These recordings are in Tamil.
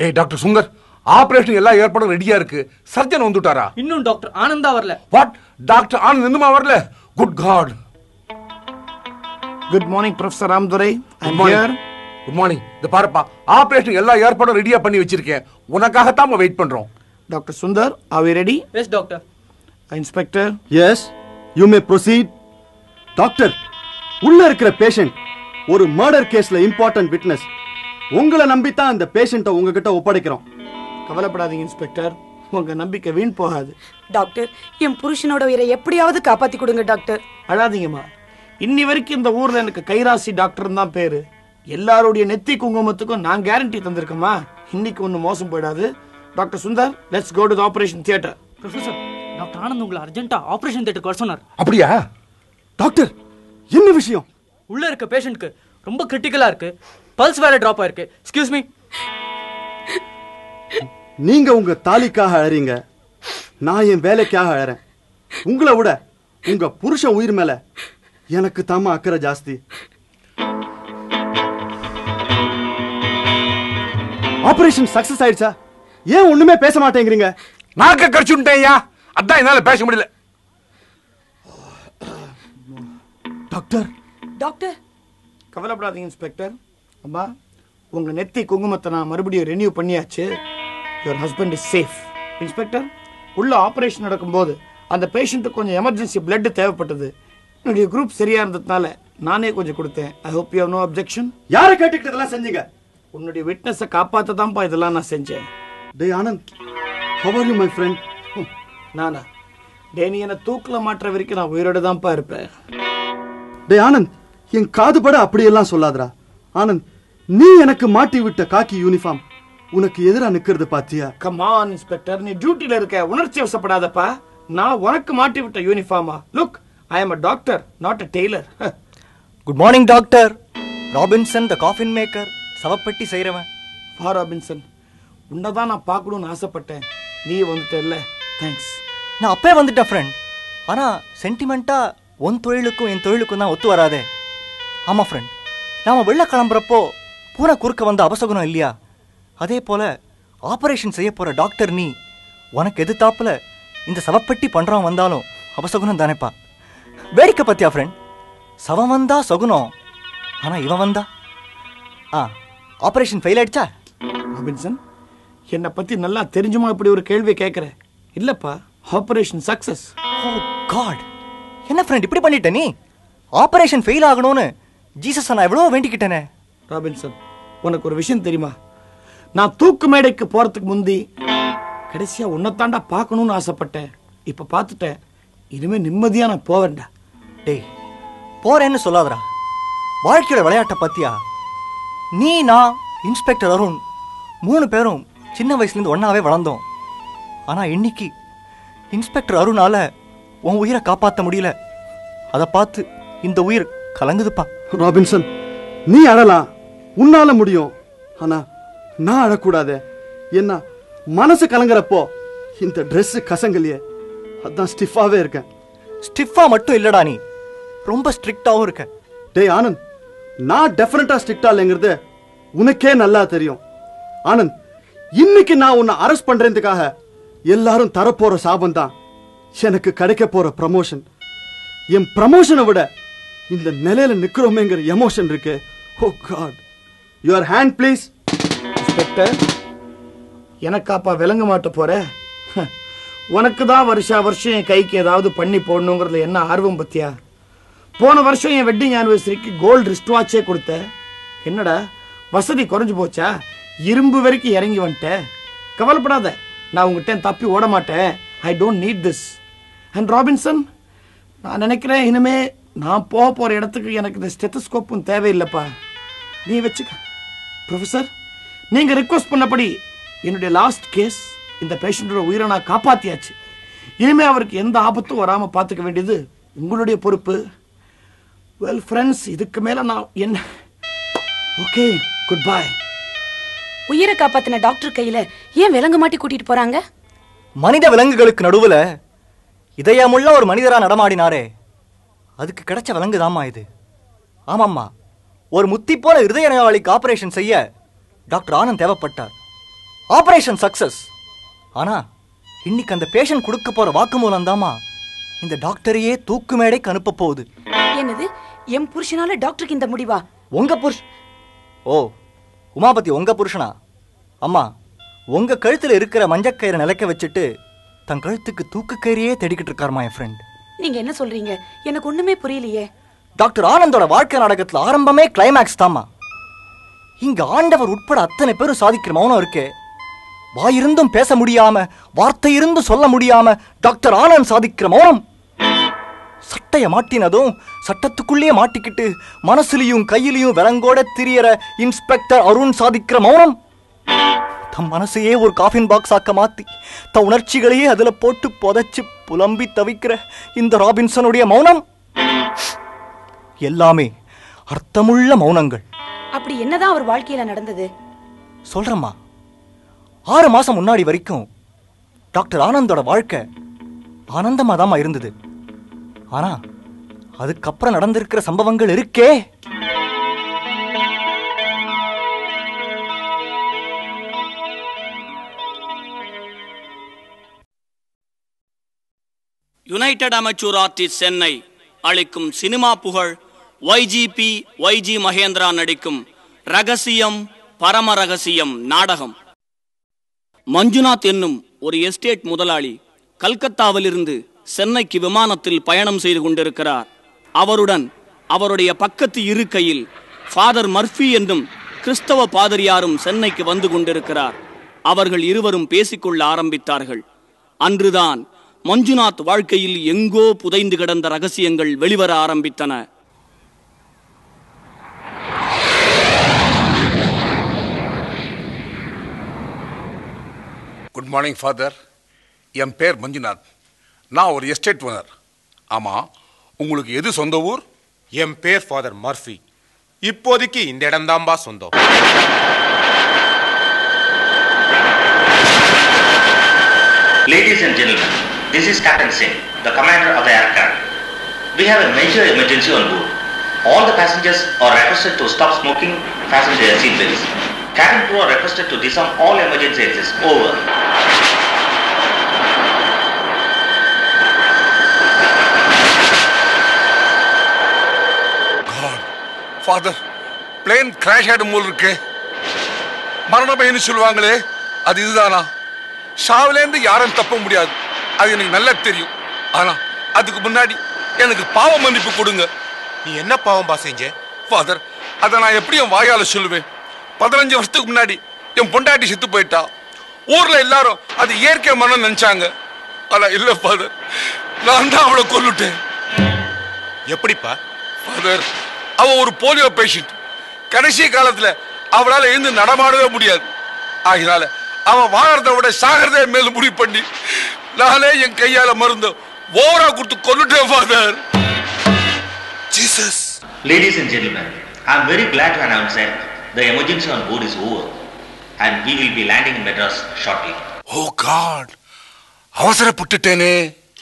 ஏய் டாக்டர் சுந்தர் ஆபரேஷன் எல்லா ஏற்பாடும் ரெடியா இருக்கு சர்ஜன் வந்துட்டாரா இன்னும் டாக்டர் ஆனந்தா வரல வாட் டாக்டர் ஆனந்த் இன்னுமா வரல good god good morning professor Ramdurai I'm here good morning இந்த பாருப்பா ஆபரேஷன் எல்லா ஏற்பாடும் ரெடியா பண்ணி வச்சிருக்கேன் உனக்காகத்தான் வெயிட் பண்றோம் doctor Sundar are we ready yes doctor inspector yes you may proceed doctor உள்ள இருக்கிற பேஷண்ட் ஒரு மர்டர் கேஸ்ல இம்பார்ட்டன்ட் விட்னஸ் உங்களை நம்பித்தான் இந்த பேஷண்ட்டை உங்ககிட்ட ஒப்படைக்கிறோம் கவலைப்படாதீங்க இன்ஸ்பெக்டர் உங்க நம்பிக்கை வீண் போகாது டாக்டர் என் புருஷனோட உயிரை எப்படியாவது காப்பாத்தி கொடுங்க டாக்டர் அழாதீங்கம்மா இன்னி வரைக்கும் இந்த ஊர்ல எனக்கு கைராசி டாக்டர் தான் பேரு எல்லாருடைய நெத்தி குங்குமத்துக்கும் நான் கேரண்டி தந்திருக்கேம்மா இன்னைக்கு ஒன்றும் மோசம் போயிடாது doctor Sundar let's go to operation theatre professor doctor Anand உங்களை அர்ஜென்ட்டா ஆபரேஷன் தேட்டருக்கு வர சொன்னார் அப்படியா டாக்டர் என்ன விஷயம் உள்ள இருக்க பேஷண்ட்க்கு ரொம்ப கிரிட்டிக்கலா இருக்கு பல்ஸ் வேற டிராப் ஆயிருக்கு எக்ஸ்கியூஸ் மீ நீங்க உங்க தாலிக்காக அழறீங்க நான் என் வேலைக்காக அழறேன் உங்களை விட உங்க புருஷன் உயிர் மேல எனக்கு தாமா அக்கறை ஜாஸ்தி ஆபரேஷன் சக்சஸ் ஆயிடுச்சா ஏன் ஒண்ணுமே பேச மாட்டேங்கிறீங்க நாக்க கடிச்சுட்டேன்யா அதான் என்னால பேச முடியல டாக்டர் டாக்டர் கவலைப்படாதீங்க இன்ஸ்பெக்டர் அம்மா உங்க நெத்தி குங்குமத்தை நான் மறுபடியும் ரெனியூ பண்ணியாச்சு your husband is safe inspector உள்ள ஆபரேஷன் நடக்கும்போது அந்த பேஷண்ட்டுக்கு கொஞ்சம் எமர்ஜென்சி blood தேவைப்பட்டது என்னுடைய குரூப் சரியா இருந்ததுனால நானே கொஞ்சம் கொடுத்தேன் I hope you know objection யாரை கேட்டுக்கிட்டு இதெல்லாம் செஞ்சீங்க உன்னுடைய விட்னஸை காப்பாற்ற தான்ப்பா இதெல்லாம் நான் செஞ்சேன் டே Anand how are you my friend நானா டே நீ என்னை தூக்கில் மாட்டுற வரைக்கும் நான் உயிரோட தான்ப்பா இருப்பேன் டே ஆனந்த் என் காதுபட அப்படியெல்லாம் சொல்லாதடா ஆனந்த் நீ எனக்கு மாட்டி விட்ட காக்கி யூனிஃபார்ம் உனக்கு எதிரா நிக்கிறது பாத்தியா கமான் இன்ஸ்பெக்டர் நீ டியூட்டில இருக்க உணர்ச்சி வசப்படாதப்பா நான் உனக்கு மாட்டி விட்ட யூனிஃபார்மா look I am a doctor not a tailor good morning doctor Robinson the coffin maker சவப்பெட்டி செய்கிறவன் பா ராபின்சன் உன்னை தான் நான் பார்க்கணும்னு ஆசைப்பட்டேன் நீ வந்துட்ட இல்ல தேங்க்ஸ் நான் அப்பே வந்துட்டேன் ஃப்ரெண்ட் ஆனால் சென்டிமெண்ட்டாக உன் தொழிலுக்கும் என் தொழிலுக்கும் தான் ஒத்து வராதே ஆமாம் ஃப்ரெண்ட் நாம் வெளில கிளம்புறப்போ பூனை குறுக்க வந்த அபசகுனம் இல்லையா அதே போல் ஆபரேஷன் செய்ய போகிற டாக்டர் நீ உனக்கு எதிர்த்தாப்புல இந்த சவப்பெட்டி பண்ணுறவன் வந்தாலும் அபசகுனம் தானேப்பா வேடிக்கை பத்தியா ஃப்ரெண்ட் சவம் வந்தா சகுனம் ஆனால் இவன் வந்தா ஆ ஆபரேஷன் ஃபெயில் ஆயிடுச்சா ராபின்சன் என்னை பத்தி நல்லா தெரிஞ்சுமா இப்படி ஒரு கேள்வி கேட்குற இல்லப்பா ஆபரேஷன் சக்சஸ் ஓ காட் என்ன ஃப்ரெண்ட் இப்படி பண்ணிட்ட நீ ஆபரேஷன் ஃபெயில் ஆகணும்னு ஜீசஸ் நான் எவ்வளோ வேண்டிக்கிட்டேனே ராபின்சன் உனக்கு ஒரு விஷயம் தெரியுமா நான் தூக்கு மேடைக்கு போறதுக்கு முந்தி கடைசியா உன்னைத்தாண்டா பார்க்கணும்னு ஆசைப்பட்டேன் இப்ப பார்த்துட்டேன் இனிமே நிம்மதியா நான் போவேன்டா டேய் போறேன்னு சொல்லாதடா வாழ்க்கையோட விளையாட்டை பத்தியா நீ நான் இன்ஸ்பெக்டர் அருண் மூணு பேரும் சின்ன வயசுலேருந்து ஒன்றாவே வளர்ந்தோம் ஆனால் இன்னைக்கு இன்ஸ்பெக்டர் அருணால உன் உயிரை காப்பாற்ற முடியல அதை பார்த்து இந்த உயிர் கலங்குதுப்பா ராபின்சன் நீ அழலாம் உன்னால முடியும் ஆனா நான் அழக்கூடாதே என்ன மனசு கலங்குறப்போ இந்த Dress கசங்கலையே அதான் ஸ்டிஃபாவே இருக்கேன் ஸ்டிஃபா மட்டும் இல்லடா நீ ரொம்ப ஸ்ட்ரிக்டாகவும் இருக்க டேய் ஆனந்த் நான் டெஃபினட்டா ஸ்ட்ரிக்டா இல்லைங்கிறது உனக்கே நல்லா தெரியும் ஆனந்த் இன்னைக்கு நான் உன்னை அரெஸ்ட் பண்றதுக்காக எல்லாரும் தரப்போற சாபம் தான் எனக்கு கிடைக்க போற ப்ரமோஷன் என் ப்ரமோஷனை விட இந்த நிலையில நிக்கிறோமேங்கிற எமோஷன் இருக்கு oh god your hand please inspector எனக்காப்பா விளங்க மாட்ட போற ஹ, உனக்கு தான் வருஷா வருஷம் என் கைக்கு ஏதாவது பண்ணி போடணுங்கிறதுல என்ன ஆர்வம் பத்தியா போன வருஷம் என் வெட்டிங் ஆனிவர்சரிக்கு கோல்டு ரிஸ்ட் வாட்சே கொடுத்த என்னடா வசதி குறைஞ்சு போச்சா இரும்பு வரைக்கும் இறங்கி வந்துட்டேன் கவலைப்படாத நான் உங்ககிட்ட தப்பி ஓட மாட்டேன் I don't need this and Robinson நான் நினைக்கிறேன் இனிமே நான் போக போற இடத்துக்கு எனக்கு இந்த ஸ்டெத்தஸ்கோப்பும் தேவையில்லைப்பா நீ வச்சுக்க ப்ரொஃபசர் நீங்க ரிக்வஸ்ட் பண்ணபடி என்னுடைய லாஸ்ட் கேஸ் இந்த பேஷண்டோட உயிரை நான் காப்பாத்தியாச்சு இனிமே அவருக்கு எந்த ஆபத்தும் வராம பார்த்துக்க வேண்டியது உங்களுடைய பொறுப்பு வெல் ஃப்ரெண்ட்ஸ் இதுக்கு மேல நான் என்ன ஓகே குட் பை உயிரை காப்பாத்தின டாக்டர் கையில ஏன் விலங்கு மாட்டி கூட்டிட்டு போறாங்க மனித விலங்குகளுக்கு நடுவுல இதயமுள்ள ஒரு மனிதரா நடமாடினாரே அதுக்கு கிடைச்ச விலங்குதாம்மா இது ஆமாம்மா ஒரு முத்தி போல இருதய நோயாளிக்கு ஆபரேஷன் செய்ய டாக்டர் ஆனந்த் தேவைப்பட்டார் ஆபரேஷன் சக்சஸ் ஆனா இன்னைக்கு அந்த பேஷண்ட் கொடுக்க போற வாக்குமூலம் தாமா இந்த டாக்டரையே தூக்கு மேடைக்கு அனுப்ப போகுது என்னது என் புருஷனால டாக்டருக்கு இந்த முடிவா உங்க புருஷ ஓ உமாபதி உங்க புருஷனா அம்மா உங்க கழுத்துல இருக்கிற மஞ்சக்கயிறை நிலைக்க வச்சுட்டு தன் கழுத்துக்கு தூக்கு கயிறையே தேடிக்கிட்டு இருக்காருமா என் ஃப்ரெண்ட் நீங்க என்ன சொல்றீங்க எனக்கு ஒண்ணுமே புரியலையே டாக்டர் ஆனந்தோட வாழ்க்கை நாடகத்துல ஆரம்பமே கிளைமேக்ஸ் தாமா இங்க ஆண்டவர் உட்பட அத்தனை பேரும் சாதிக்கிற மௌனம் இருக்கே வாயிருந்தும் பேச முடியாம வார்த்தை இருந்தும் சொல்ல முடியாம டாக்டர் ஆனந்த் சாதிக்கிற மௌனம் சட்டைய மாட்டினதும் சட்டத்துக்குள்ளேயே மாட்டிக்கிட்டு மனசுலயும் கையிலையும் விலங்கோட திரியற இன்ஸ்பெக்டர் அருண் சாதிக்கிற மௌனம் தம் மனசையே ஒரு காஃபின் பாக்ஸ் ஆக்க மாத்தி த உணர்ச்சிகளையே அதுல போட்டு புதைச்சு புலம்பி தவிக்கிற இந்த ராபின்சனுடைய மௌனம் எல்லாமே அர்த்தமுள்ள மௌனங்கள் அப்படி என்னதான் அவர் வாழ்க்கையில நடந்தது சொல்றேம்மா ஆறு மாசம் முன்னாடி வரைக்கும் டாக்டர் ஆனந்தோட வாழ்க்கை ஆனந்தமா தாம்மா இருந்தது ஆனா அதுக்கப்புறம் நடந்திருக்கிற சம்பவங்கள் இருக்கே யுனைடெட் அமெச்சூர் ஆர்டிஸ்ட் சென்னை அளிக்கும் சினிமா புகழ் ஒய்ஜிபி ஒய்ஜி மகேந்திரா நடிக்கும் ரகசியம் பரம ரகசியம் நாடகம் மஞ்சுநாத் என்னும் ஒரு எஸ்டேட் முதலாளி கல்கத்தாவிலிருந்து சென்னைக்கு விமானத்தில் பயணம் செய்து கொண்டிருக்கிறார் அவருடன் அவருடைய பக்கத்து இருக்கையில் ஃபாதர் மர்ஃபி என்னும் கிறிஸ்தவ பாதிரியாரும் சென்னைக்கு வந்து கொண்டிருக்கிறார் அவர்கள் இருவரும் பேசிக்கொள்ள ஆரம்பித்தார்கள் அன்றுதான் மஞ்சுநாத் வாழ்க்கையில் எங்கோ புதைந்து கிடந்த ரகசியங்கள் வெளிவர ஆரம்பித்தன குட் மார்னிங் ஃபாதர் என் பேர் மஞ்சுநாத் நான் ஒரு எஸ்டேட் ஓனர் ஆமாம் உங்களுக்கு எது சொந்த ஊர் என் பேர் ஃபாதர் மர்ஃபி இப்போதைக்கு இந்த இடம்தான்பா சொந்தம் Ladies and gentlemen, this is Captain Singh, the commander of the aircraft. We have a major emergency on board. All the passengers are requested to stop smoking, fasten their seat belts. Cabin crew are requested to disarm all emergency exits. Over. God father plane crash ஆயிடும் போல் இருக்கு மரண பயன்னு சொல்லுவாங்களே அது இதுதானா ஷாவிலேருந்து யாரும் தப்ப முடியாது அது எனக்கு நல்லா தெரியும் ஆனா அதுக்கு முன்னாடி எனக்கு பாவ மன்னிப்பு கொடுங்க நீ என்ன பாவம்பா செஞ்ச ஃபாதர் அதை நான் எப்படி என் வாயால சொல்லுவேன் பதினஞ்சு வருஷத்துக்கு முன்னாடி என் பொண்டாட்டி செத்து போயிட்டா ஊர்ல எல்லாரும் அது இயற்கை மரணம் நினைச்சாங்க ஆனா இல்ல ஃபாதர் நான் தான் அவளை கொல்லுட்டேன் எப்படிப்பா ஃபாதர் அவ ஒரு போலியோ பேஷண்ட் கடைசி காலத்துல அவளால எழுந்து நடமாடவே முடியாது ஆகினால அவன் வாழறத விட சாகிறதே மேல முடிவு பண்ணி நானே என் கையால மருந்து ஓவரா கொடுத்து கொல்லுட்டேன் father Jesus Ladies and gentlemen, I am very glad to announce that the emergency on board is over and we will be landing in Madras shortly. Oh god அவசரப்பட்டுட்டேனே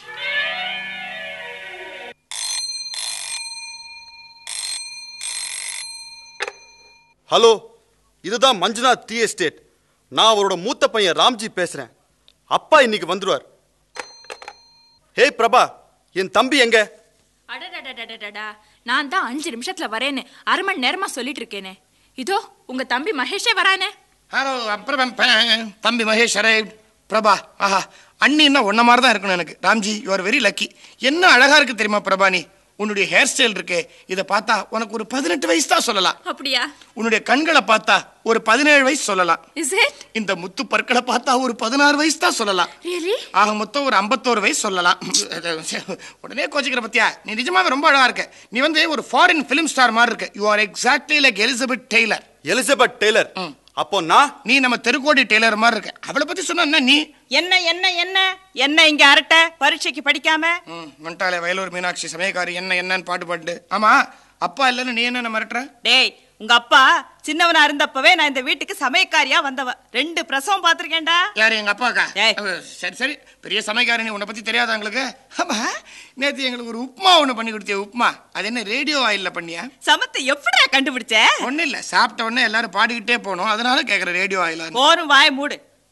ஹலோ இதுதான் மஞ்சுநாத் டி எஸ்டேட் நான் அவரோட மூத்த பையன் ராம்ஜி பேசுறேன் அப்பா இன்னைக்கு வந்துருவார் ஹே பிரபா என் தம்பி எங்க அடடடடடடா நான் தான் அஞ்சு நிமிஷத்துல வரேன்னு அரை மணி நேரமா சொல்லிட்டு இருக்கேனே இதோ உங்க தம்பி மகேஷே வரானே ஹலோ அப்புறம் தம்பி மகேஷ் அரே பிரபா ஆஹா அண்ணின்னா உன்ன மாதிரி தான் இருக்கணும் எனக்கு Ramji you are very lucky என்ன அழகா இருக்கு தெரியுமா பிரபா நீ உன்னுடைய ஹேர் ஸ்டைல் இருக்கே இதை பார்த்தா உனக்கு ஒரு பதினெட்டு வயசு தான் சொல்லலாம் அப்படியா உன்னுடைய கண்களை பார்த்தா ஒரு பதினேழு வயசு சொல்லலாம் இஸ் இட் இந்த முத்து பற்களை பார்த்தா ஒரு பதினாறு வயசு தான் சொல்லலாம் ரியலி ஆக மொத்தம் ஒரு ஐம்பத்தோரு வயசு சொல்லலாம் உடனே கோச்சிக்கிற பத்தியா நீ நிஜமாவே ரொம்ப அழகா இருக்க நீ வந்து ஒரு ஃபாரின் ஃபிலிம் ஸ்டார் மாதிரி இருக்க you are exactly like Elizabeth Taylor Elizabeth Taylor அப்போ நான் நீ நம்ம தெருக்கோடி டெய்லர் மாதிரி இருக்க அவளை பத்தி சொன்னா என்ன நீ என்ன என்ன என்ன என்ன இங்க அரட்ட பரீட்சைக்கு படிக்காம ம், மண்டாலே வயலூர் மீனாட்சி சமயக்காரி என்ன என்னன்னு பாட்டு பாட்டு ஆமா அப்பா இல்லைன்னு நீ என்ன மிரட்டுற டேய் உங்க அப்பா சின்னவனா இருந்தப்பவே நான் இந்த வீட்டுக்கு சமயக்காரியா வந்தவ ரெண்டு பிரசவம் பாத்திருக்கேன்டா யாரு எங்க அப்பாக்கா ஏய். அஹ், சரி சரி பெரிய சமயக்காரி நீ உன்னை பத்தி தெரியாதா உங்களுக்கு ஆமா நேத்து எங்களுக்கு ஒரு உப்புமா ஒண்ணு பண்ணி கொடுத்திய உப்புமா அது என்ன ரேடியோ ஆயில்ல பண்ணியா சமத்தை எப்படிடா கண்டுபிடிச்ச ஒண்ணு இல்ல சாப்பிட்ட உடனே எல்லாரும் பாடிக்கிட்டே போனோம் அதனால கேக்குற ரேடியோ ஆயிலான்னு போரும் வாய மூடு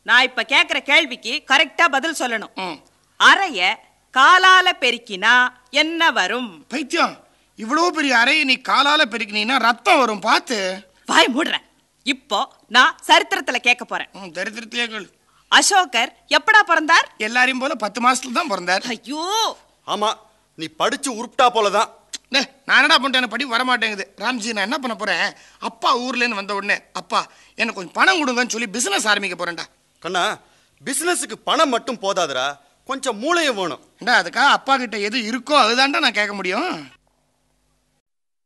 நான் இப்ப கேக்குற கேள்விக்கு கரெக்டா பதில் சொல்லணும் அறைய காலால பெருக்கினா என்ன வரும் பைத்தியம் இவ்வளவு பெரிய அறையை நீ காலால பெருக்கினீன்னா ரத்தம் வரும் பார்த்து வாய் மூடுறேன் இப்போ நான் சரித்திரத்துல கேட்க போறேன் ம், தரித்திரத்தையே கேளு அசோகர் எப்படா பிறந்தார் எல்லாரையும் போல பத்து மாசத்துல தான் பிறந்தார் ஐயோ ஆமா நீ படிச்சு உருப்பிட்டா போலதான் டேய், நான் என்னடா பண்ணிட்டேன் எனக்கு படி வர மாட்டேங்குது ராம்ஜி நான் என்ன பண்ண போறேன் அப்பா ஊர்ல இருந்து வந்த உடனே அப்பா எனக்கு கொஞ்சம் பணம் கொடுங்கன்னு சொல்லி பிசினஸ் ஆரம்பிக்க போறேன்டா கண்ணா பிசினஸுக்கு பணம் மட்டும் போதாதுடா கொஞ்சம் மூளையும் வேணும் ஏண்டா அதுக்காக அப்பா கிட்ட எது இருக்கோ அதுதான்டா நான் கேட்க முடியும்